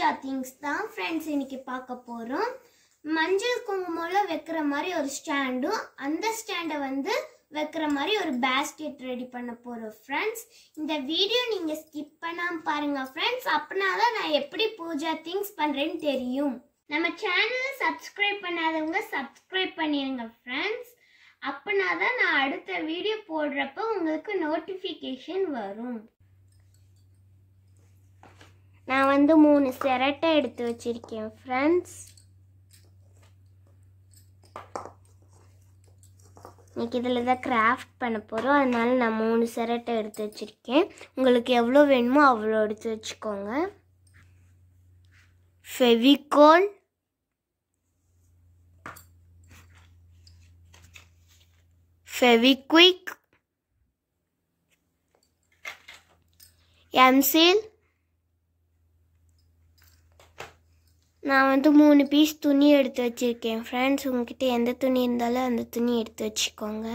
Pooja things தான் friends இன்னைக்கு பார்க்க போகிறோம் மஞ்சள் குங்குமம்லாம் வைக்கிற மாதிரி ஒரு ஸ்டாண்டும் அந்த ஸ்டாண்டை வந்து வைக்கிற மாதிரி ஒரு பேஸ்கெட் ரெடி பண்ண போகிறோம் ஃப்ரெண்ட்ஸ் இந்த வீடியோ நீங்கள் ஸ்கிப் பண்ணாமல் பாருங்கள் ஃப்ரெண்ட்ஸ் அப்படின்னா தான் நான் எப்படி பூஜா திங்ஸ் பண்ணுறேன்னு தெரியும் நம்ம சேனலை சப்ஸ்கிரைப் பண்ணாதவங்க சப்ஸ்கிரைப் பண்ணிடுங்க ஃப்ரெண்ட்ஸ் அப்படின்னா தான் நான் அடுத்த வீடியோ போடுறப்ப உங்களுக்கு நோட்டிஃபிகேஷன் வரும் நான் வந்து மூணு சிரட்டை எடுத்து வச்சிருக்கேன் ஃப்ரெண்ட்ஸ் இன்னைக்கு இதில் தான் கிராஃப்ட் பண்ண போகிறோம் அதனால நான் மூணு சிரட்டை எடுத்து வச்சுருக்கேன் உங்களுக்கு எவ்வளோ வேணுமோ அவ்வளோ எடுத்து வச்சுக்கோங்க ஃபெவிகோல் ஃபெவிக்விக் எம்சில் நான் வந்து மூணு பீஸ் துணி எடுத்து வச்சுருக்கேன் ஃப்ரெண்ட்ஸ் உங்ககிட்ட எந்த துணி இருந்தாலும் அந்த துணி எடுத்து வச்சுக்கோங்க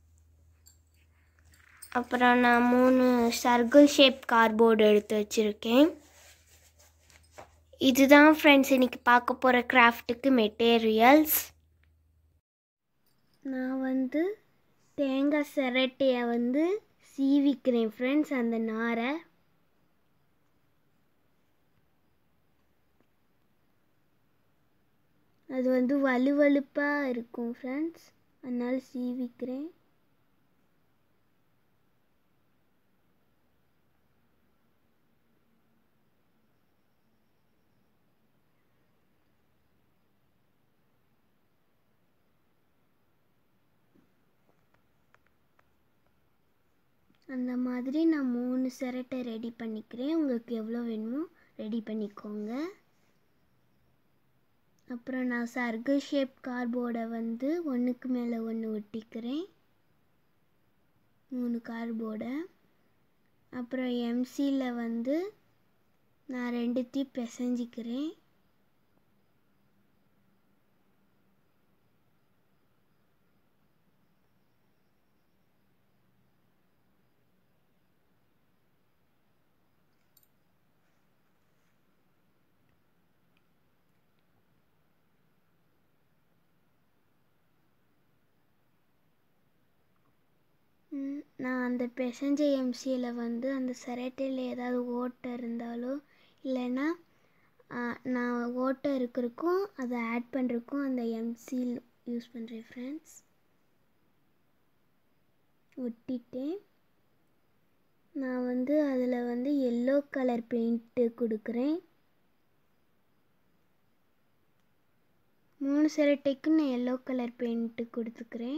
அப்புறம் நான் மூணு சர்க்கிள் ஷேப் கார்போர்டு எடுத்து வச்சுருக்கேன் இதுதான் ஃப்ரெண்ட்ஸ் இன்னைக்கு பார்க்க போகிற கிராஃப்ட்டுக்கு மெட்டீரியல்ஸ் நான் வந்து தேங்காய் சிரட்டையை வந்து சீவிக்கிறேன் ஃப்ரெண்ட்ஸ் அந்த நாரை அது வந்து வலுவலுப்பாக இருக்கும் ஃப்ரெண்ட்ஸ் அதனால் சீவிக்கிறேன் அந்த மாதிரி நான் மூணு சிரட்டை ரெடி பண்ணிக்கிறேன் உங்களுக்கு எவ்வளோ வேணுமோ ரெடி பண்ணிக்கோங்க அப்புறம் நான் சர்க்கிள் ஷேப் கார்போர்டை வந்து ஒன்றுக்கு மேலே ஒன்று ஒட்டிக்கிறேன் மூணு கார்போர்டை அப்புறம் எம்சியில் வந்து நான் ரெண்டுத்தையும் பிசைஞ்சிக்கிறேன் ம், நான் அந்த பெசஞ்ச எம்சியில் வந்து அந்த சிரட்டையில் ஏதாவது ஓட்டை இருந்தாலோ இல்லைன்னா ஆ, நான் ஓட்டை இருக்கிறக்கும் அதை ஆட் பண்ணுறக்கும் அந்த எம்சில் யூஸ் பண்ணுறேன் ஃப்ரெண்ட்ஸ் ஒட்டிட்டேன் நான் வந்து அதில் வந்து எல்லோ கலர் பெயிண்ட்டு கொடுக்குறேன் மூணு சிரட்டைக்கும் நான் எல்லோ கலர் பெயிண்ட்டு கொடுத்துக்கிறேன்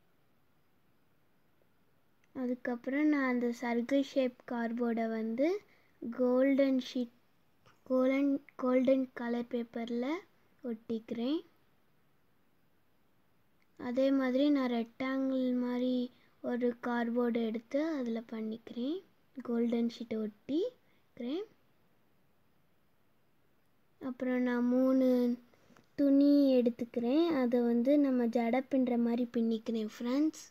அதுக்கப்புறம் நான் அந்த சர்க்கிள் ஷேப் கார்போர்டை வந்து golden sheet golden golden colour பேப்பரில் ஒட்டிக்கிறேன் அதே மாதிரி நான் ரெக்டாங்கிள் மாதிரி ஒரு கார்போர்டு எடுத்து அதில் பண்ணிக்கிறேன் கோல்டன் ஷீட்டை ஒட்டிக்கிறேன் அப்புறம் நான் மூணு துணி எடுத்துக்கிறேன் அதை வந்து நம்ம ஜடை பின்னுற மாதிரி பின்னிக்கிறேன் ஃப்ரெண்ட்ஸ்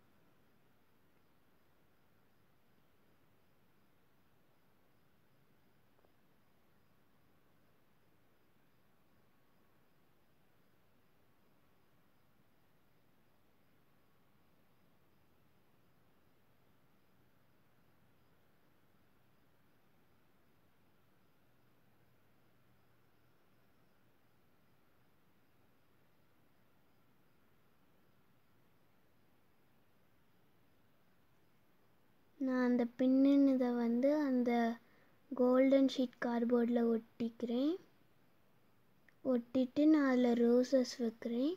நான் அந்த பின்னுனதை வந்து அந்த கோல்டன் ஷீட் கார்போர்டில் ஒட்டிக்கிறேன் ஒட்டிட்டு நான் அதில் ரோசஸ் வைக்கிறேன்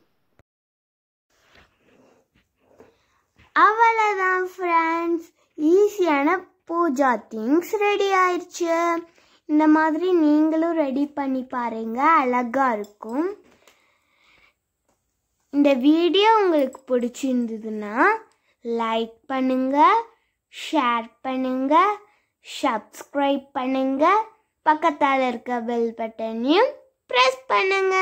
அவ்வளோதான் ஃப்ரெண்ட்ஸ் ஈஸியான பூஜா திங்ஸ் ரெடி ஆயிடுச்சு இந்த மாதிரி நீங்களும் ரெடி பண்ணி பாருங்க அழகாக இருக்கும் இந்த வீடியோ உங்களுக்கு பிடிச்சிருந்ததுன்னா லைக் பண்ணுங்க ஷேர் பண்ணுங்க சப்ஸ்கிரைப் பண்ணுங்க பக்கத்தால் இருக்க பெல் பட்டனையும் ப்ரெஸ் பண்ணுங்க